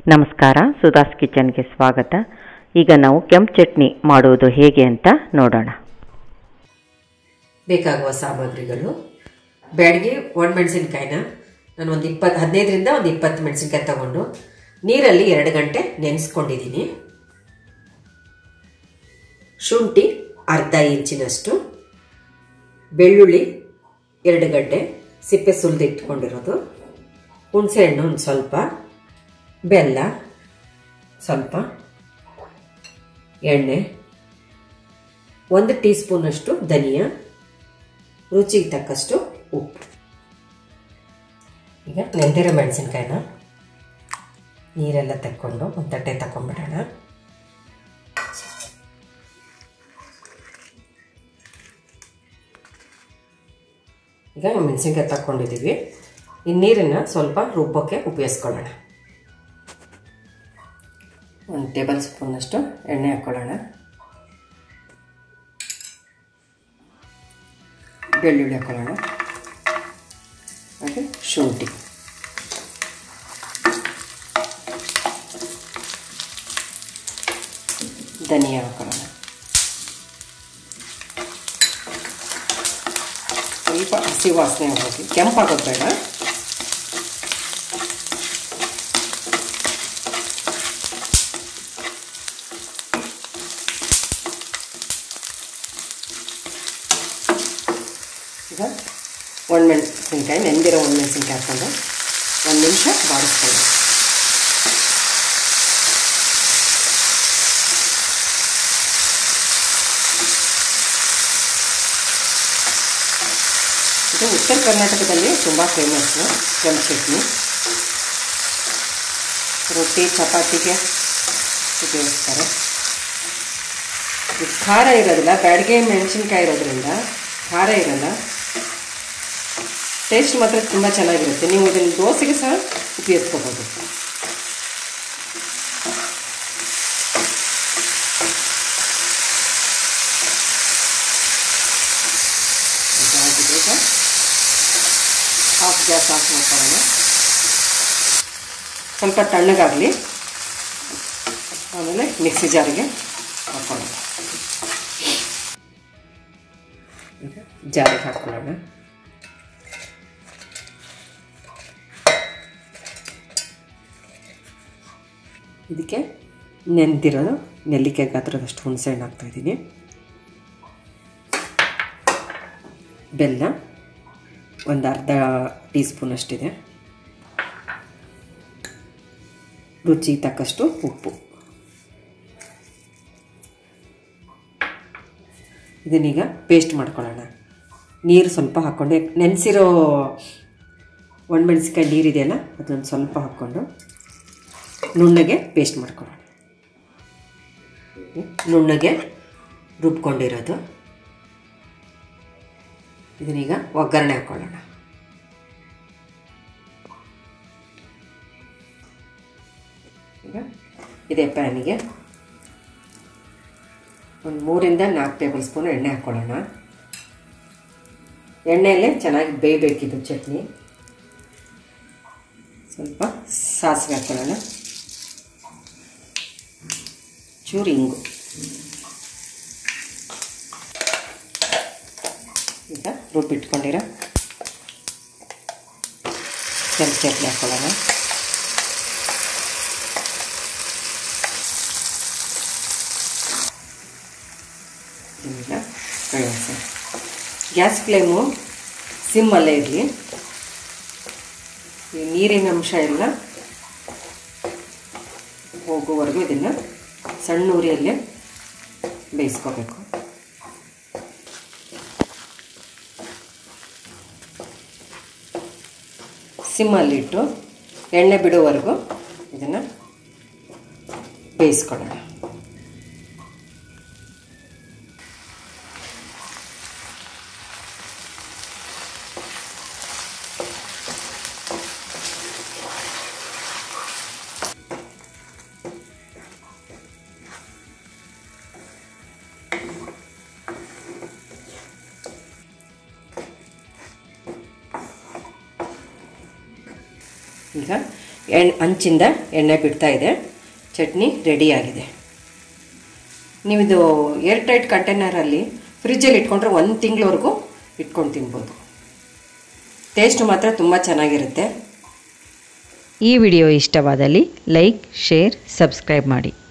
ನಮಸ್ಕಾರ ಸುಧಾಸ್ ಕಿಚನ್ಗೆ ಸ್ವಾಗತ ಈಗ ನಾವು ಕೆಂಪು ಚಟ್ನಿ ಮಾಡುವುದು ಹೇಗೆ ಅಂತ ನೋಡೋಣ ಬೇಕಾಗುವ ಸಾಮಗ್ರಿಗಳು ಬ್ಯಾಡಗಿ ಒಣಮೆಣಸಿನ್ಕಾಯಿನ ನಾನು ಒಂದು ಇಪ್ಪತ್ತು ಹದಿನೈದರಿಂದ ಒಂದು ಇಪ್ಪತ್ತು ಮೆಣಸಿನ್ಕಾಯಿ ತಗೊಂಡು ನೀರಲ್ಲಿ ಎರಡು ಗಂಟೆ ನೆನೆಸ್ಕೊಂಡಿದ್ದೀನಿ ಶುಂಠಿ ಅರ್ಧ ಇಂಚಿನಷ್ಟು ಬೆಳ್ಳುಳ್ಳಿ ಎರಡು ಗಡ್ಡೆ ಸಿಪ್ಪೆ ಸುಲಿದು ಇಟ್ಕೊಂಡಿರೋದು ಹುಣಸೆಹಣ್ಣು ಒಂದು ಸ್ವಲ್ಪ ಬೆಲ್ಲ ಸ್ವಲ್ಪ ಎಣ್ಣೆ ಒಂದು ಟೀ ಸ್ಪೂನಷ್ಟು ಧನಿಯಾ ರುಚಿಗೆ ತಕ್ಕಷ್ಟು ಉಪ್ಪು ಈಗ ನೆಂದಿರೋ ಮೆಣಸಿನ್ಕಾಯಿನ ನೀರೆಲ್ಲ ತಕ್ಕೊಂಡು ಒಂದು ತಟ್ಟೆ ತಗೊಂಡ್ಬಿಡೋಣ ಈಗ ಮೆಣಸಿನ್ಕಾಯಿ ತಕ್ಕೊಂಡಿದ್ದೀವಿ ಈ ನೀರನ್ನು ಸ್ವಲ್ಪ ರುಬ್ಬಕ್ಕೆ ಉಪಯೋಗಿಸ್ಕೊಳ್ಳೋಣ ಒಂದು ಟೇಬಲ್ ಸ್ಪೂನಷ್ಟು ಎಣ್ಣೆ ಹಾಕ್ಕೊಳ್ಳೋಣ ಬೆಳ್ಳುಳ್ಳಿ ಹಾಕೊಳ್ಳೋಣ ಹಾಗೆ ಶುಂಠಿ ಧನಿಯಾ ಹಾಕೊಳ್ಳೋಣ ಸ್ವಲ್ಪ ಹಸಿ ವಾಸನೆ ಹೋಗಿ ಕೆಂಪಾಗೋದು ಬೇಡ ಈಗ ಒಣಮೆಣಸಿನ್ಕಾಯಿ ನೆಂದಿರೋ ಒಣಮೆಣಸಿನ್ಕಾಯಿ ಹಾಕ್ಕೊಂಡು ಒಂದು ನಿಮಿಷ ಬಾಡಿಸ್ಕೊಳ್ಳಿ ಇದು ಉತ್ತರ ಕರ್ನಾಟಕದಲ್ಲಿ ತುಂಬ ಫೇಮಸ್ಸು ಕೆಂಪು ಚಟ್ನಿ ರೊಟ್ಟಿ ಚಪಾತಿಗೆ ಉಪಯೋಗಿಸ್ತಾರೆ ಇದು ಖಾರ ಇರೋದಿಲ್ಲ ಬ್ಯಾಡಿಗೆ ಮೆಣಸಿನ್ಕಾಯಿ ಇರೋದ್ರಿಂದ ಖಾರ ಇರಲ್ಲ ಟೇಸ್ಟ್ ಮಾತ್ರ ತುಂಬ ಚೆನ್ನಾಗಿರುತ್ತೆ ನೀವು ಇದನ್ನು ದೋಸೆಗೆ ಸಹ ಉಪಯೋಗಿಸ್ಕೋಬೋದು ಇದಾಗಿದೆ ಈಗ ಹಾಫ್ ಗ್ಯಾಸ್ ಆಫ್ ಮಾಡ್ಕೊಳ್ಳೋಣ ಸ್ವಲ್ಪ ತಣ್ಣಗಾಗಲಿ ಆಮೇಲೆ ಮಿಕ್ಸಿ ಜಾರಿಗೆ ಹಾಕೊಳ್ಳೋಣ ಈಗ ಜಾರಿಗೆ ಹಾಕ್ಕೊಳ್ಳೋಣ ಇದಕ್ಕೆ ನೆಂದಿರೋದು ನೆಲ್ಲಿಕಾಯಿ ಗಾತ್ರದಷ್ಟು ಹುಣಸೆಹಣ್ಣು ಹಾಕ್ತಾಯಿದ್ದೀನಿ ಬೆಲ್ಲ ಒಂದು ಅರ್ಧ ಟೀ ಸ್ಪೂನ್ ಅಷ್ಟಿದೆ ರುಚಿಗೆ ತಕ್ಕಷ್ಟು ಉಪ್ಪು ಇದನ್ನೀಗ ಪೇಸ್ಟ್ ಮಾಡ್ಕೊಳ್ಳೋಣ ನೀರು ಸ್ವಲ್ಪ ಹಾಕ್ಕೊಂಡೆ ನೆನೆಸಿರೋ ಒಣಮೆಣಸಿನ್ಕಾಯಿ ನೀರಿದೆಯಲ್ಲ ಅದೊಂದು ಸ್ವಲ್ಪ ಹಾಕ್ಕೊಂಡು ನುಣ್ಣಗೆ ಪೇಸ್ಟ್ ಮಾಡ್ಕೊಳ್ಳೋಣ ನುಣ್ಣಗೆ ರುಬ್ಕೊಂಡಿರೋದು ಇದನ್ನೀಗ ಒಗ್ಗರಣೆ ಹಾಕ್ಕೊಳ್ಳೋಣ ಈಗ ಇದೇ ಪ್ಯಾನಿಗೆ ಒಂದು ಮೂರಿಂದ ನಾಲ್ಕು ಟೇಬಲ್ ಸ್ಪೂನ್ ಎಣ್ಣೆ ಹಾಕ್ಕೊಳ್ಳೋಣ ಎಣ್ಣೆಯಲ್ಲೇ ಚೆನ್ನಾಗಿ ಬೇಯಬೇಕಿದ್ದು ಚಟ್ನಿ ಸ್ವಲ್ಪ ಸಾಸಿವೆ ಹಾಕ್ಕೊಳ್ಳೋಣ ಚೂರು ಇಂಗು ಈಗ ರುಬ್ಬಿಟ್ಕೊಂಡಿರೋ ಕೆಂಪು ಚಟ್ನಿ ಹಾಕ್ಕೊಳ್ಳೋಣ ಈಗ ಕಳಿಸ ಗ್ಯಾಸ್ ಫ್ಲೇಮು ಸಿಮ್ಮಲ್ಲೇ ಇರಲಿ ಈ ನೀರಿನ ಅಂಶ ಎಲ್ಲ ಹೋಗುವವರೆಗೂ ಇದನ್ನು ಸಣ್ಣ ಉರಿಯಲ್ಲೇ ಬೇಯಿಸ್ಕೋಬೇಕು ಸಿಮ್ಮಲ್ಲಿಟ್ಟು ಎಣ್ಣೆ ಬಿಡುವವರೆಗೂ ಇದನ್ನು ಬೇಯಿಸ್ಕೊಳ್ಳೋಣ ಈಗ ಎಣ್ ಅಂಚಿಂದ ಎಣ್ಣೆ ಬಿಡ್ತಾ ಇದೆ ಚಟ್ನಿ ರೆಡಿಯಾಗಿದೆ ನೀವಿದು ಏರ್ ಟೈಟ್ ಕಂಟೈನರಲ್ಲಿ ಫ್ರಿಜ್ಜಲ್ಲಿ ಇಟ್ಕೊಂಡ್ರೆ ಒಂದು ತಿಂಗಳವರೆಗೂ ಇಟ್ಕೊಂಡು ತಿನ್ಬೋದು ಟೇಸ್ಟು ಮಾತ್ರ ತುಂಬ ಚೆನ್ನಾಗಿರುತ್ತೆ ಈ ವಿಡಿಯೋ ಇಷ್ಟವಾದಲ್ಲಿ ಲೈಕ್ ಶೇರ್ ಸಬ್ಸ್ಕ್ರೈಬ್ ಮಾಡಿ